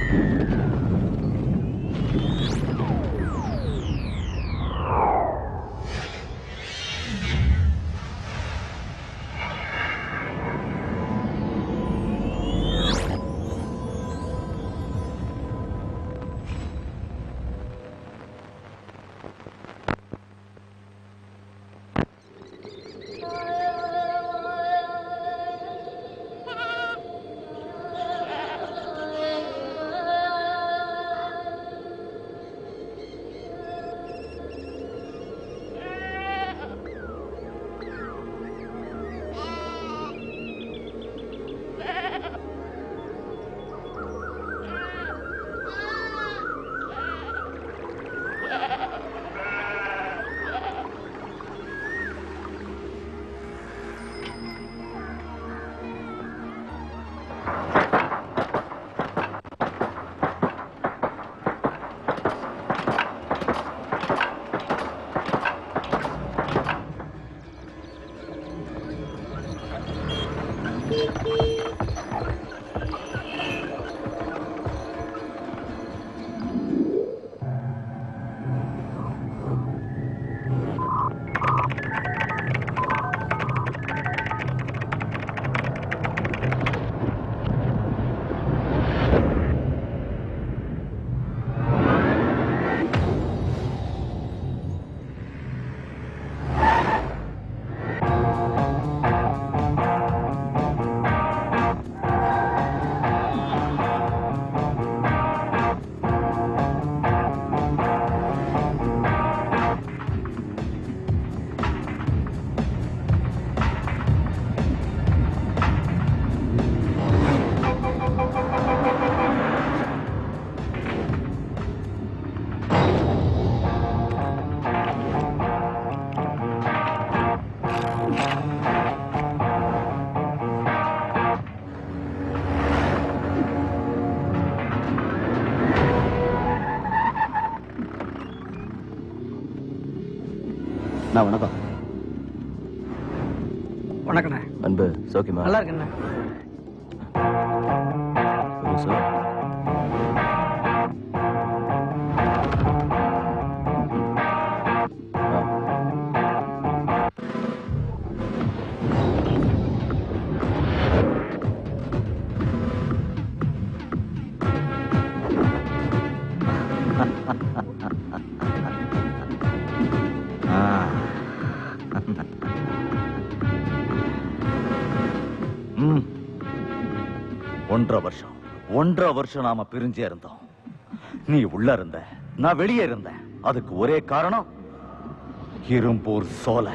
நான் வணக்கம் வணக்கண்ணே அன்பு சௌக்கியமா நல்லா இருக்குண்ணே சார் ம். ஒன்றரை வருஷம் ஒன்றரை வருஷம் நாம பிரிஞ்சே இருந்தோம் நீ உள்ள இருந்த நான் வெளியே இருந்தேன் அதுக்கு ஒரே காரணம் இரும்பூர் சோலை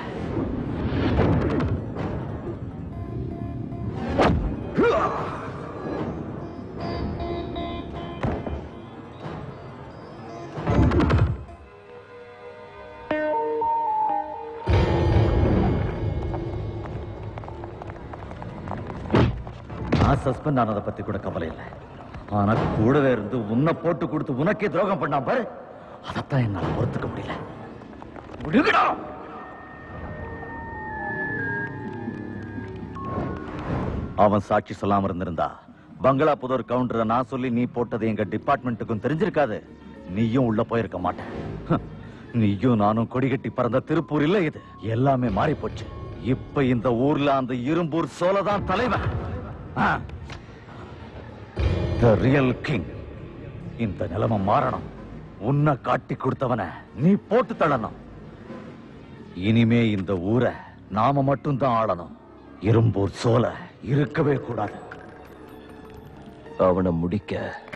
நான் சஸ்பெண்ட் ஆனதை பத்தி கூட கவலை இல்லை ஆனா கூடவே இருந்து உன்னை போட்டு கொடுத்து உனக்கே துரோகம் பண்ணா பாரு அதைத்தான் என்னால பொறுத்துக்க முடியல விடுங்கடா அவன் சாட்சி சொல்லாம இருந்திருந்தா பங்களா புதூர் கவுண்டரை நான் சொல்லி நீ போட்டது எங்க டிபார்ட்மெண்ட்டுக்கும் தெரிஞ்சிருக்காது நீயும் உள்ள போயிருக்க மாட்டேன் ஹ், நீயும் நானும் கொடிகட்டி பறந்த திருப்பூர் இல்ல இது எல்லாமே மாறி போச்சு இப்ப இந்த ஊர்ல அந்த இரும்பூர் சோழதான் தலைவன் த ரியல் கிங் இந்த நிலைமை மாறணும் உன்னை காட்டி கொடுத்தவன நீ போட்டு தள்ளணும் இனிமே இந்த ஊரை நாம மட்டும்தான் ஆளணும் இரும்பூர் சோலை இருக்கவே கூடாது அவனை முடிக்க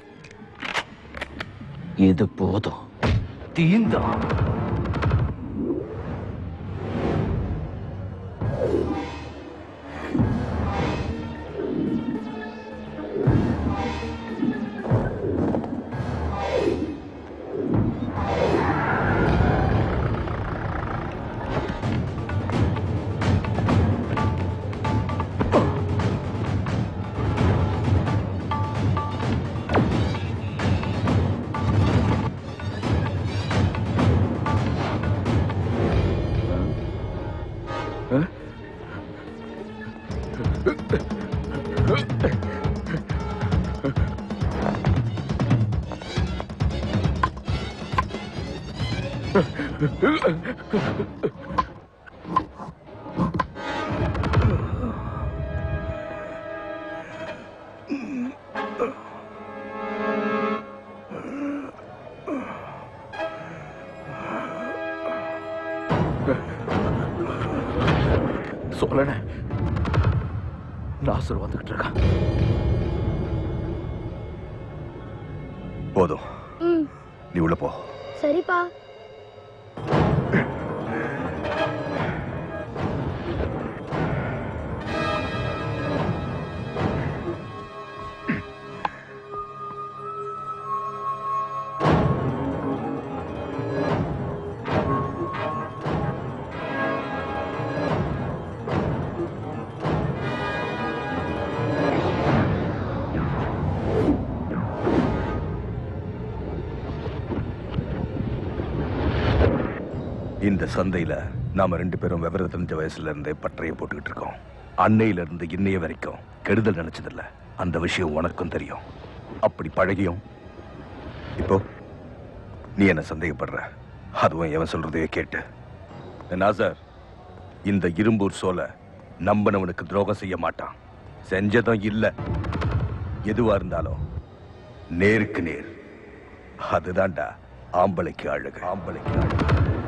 இது போதும் தீந்தான் சொல்லணே நாசர் வந்துகிட்டு இருக்கான் போதும் ம் நீ உள்ள போ சரிப்பா இந்த சந்தையில நாம ரெண்டு பேரும் விவரம் தெரிஞ்ச வயசுல இருந்தே பற்றைய போட்டுக்கிட்டு இருக்கோம் அன்னையில இருந்து இன்னைய வரைக்கும் கெடுதல் நினைச்சதில்ல அந்த விஷயம் உனக்கும் தெரியும் அப்படி பழகியும் இப்போ நீ என்ன சந்தேகப்படுற அதுவும் எவன் சொல்றதையே கேட்டு நாசர் இந்த இரும்பூர் சோலை நம்பினவனுக்கு துரோகம் செய்ய மாட்டான் செஞ்சதும் இல்ல எதுவா இருந்தாலும் நேருக்கு நேர் அதுதான்டா ஆம்பளைக்கு அழகு ஆம்பளைக்கு அழகு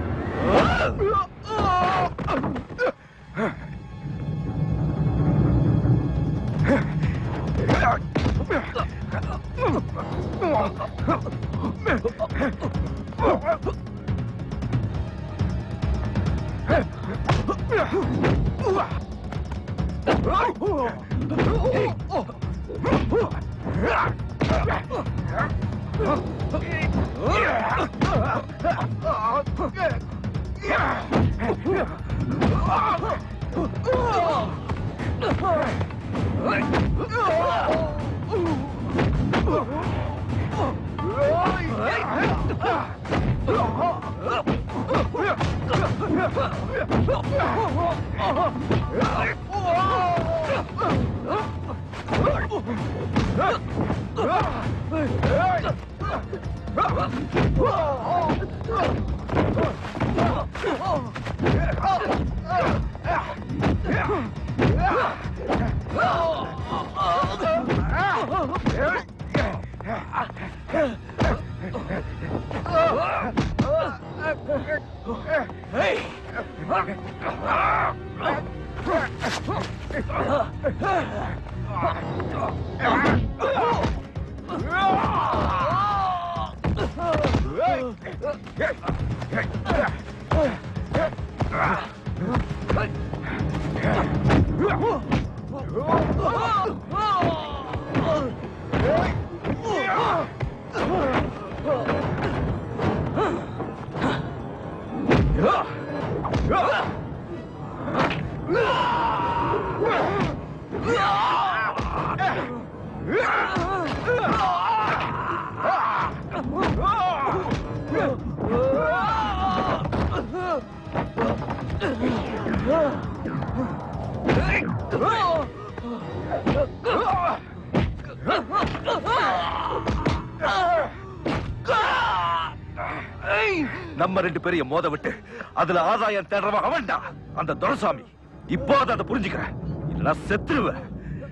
நம்ம ரெண்டு பேரையும் மோத விட்டு அதுல ஆதாயம் தேடுறவன் அவன்டா அந்த துரசாமி இப்போது அதை புரிஞ்சுக்கிறேன் இல்லைன்னா செத்துருவேன்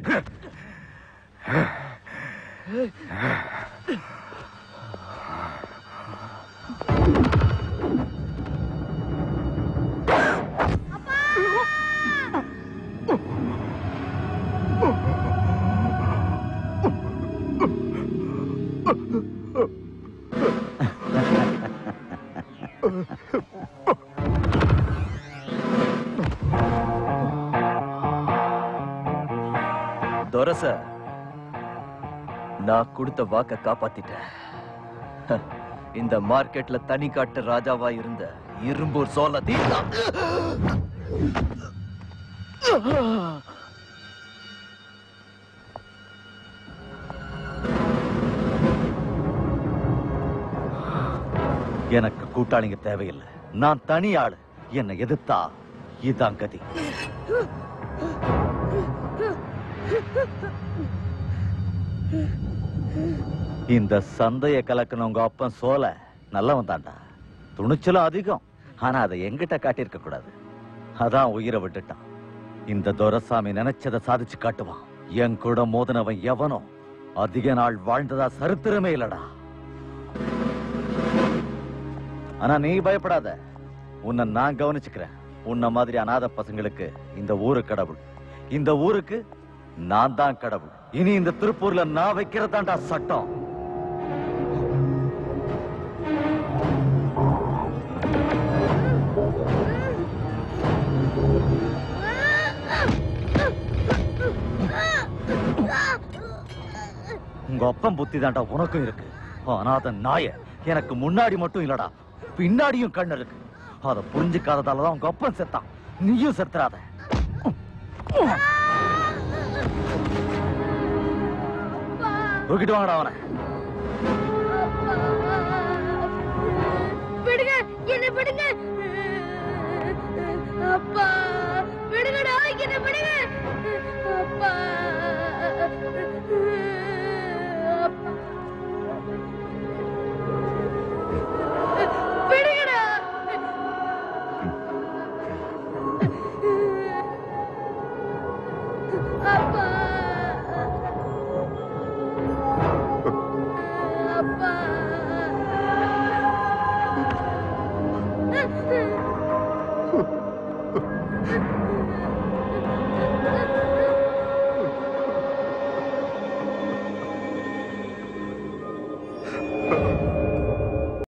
துரச நான் கொடுத்த வாக்க காப்பாத்திட்டேன் ஹ, இந்த மார்க்கெட்ல தனி காட்டு ராஜாவா இருந்த இரும்பூர் சோழ தீர்த்தா எனக்கு கூட்டாளிங்க தேவையில்லை நான் தனி ஆளு என்னை எதிர்த்தா இதான் கதி இந்த சந்தைய கலக்கின உங்க அப்பன் சோல நல்லவன் தான்டா துணிச்சலும் அதிகம் ஆனா அதை எங்கிட்ட காட்டியிருக்க கூடாது அதான் உயிரை விட்டுட்டான் இந்த துரசாமி நினைச்சதை சாதிச்சு காட்டுவான் என் கூட மோதினவன் எவனோ அதிக நாள் வாழ்ந்ததா சரித்திரமே இல்லடா ஆனா நீ பயப்படாத உன்னை நான் கவனிச்சுக்கிறேன் உன்ன மாதிரி அநாத பசங்களுக்கு இந்த ஊரு கடவுள் இந்த ஊருக்கு நான் தான் கடவுள் இனி இந்த திருப்பூர்ல நான் வைக்கிறதாண்டா சட்டம் உங்க அப்பன் புத்தி தாண்டா உனக்கும் இருக்கு அநாத நாய எனக்கு முன்னாடி மட்டும் இல்லடா பின்னாடியும் கண் இருக்கு அதை புரிஞ்சுக்காததாலதான் உங்க அப்பன் செத்தான் நீயும் செத்துறாத தூக்கிட்டு வாங்கடா அவனை விடுங்க என்ன விடுங்க அப்பா விடுங்கடா என்ன விடுங்க அப்பா அப்பா. விடுங்கடா அப்பா அப்பா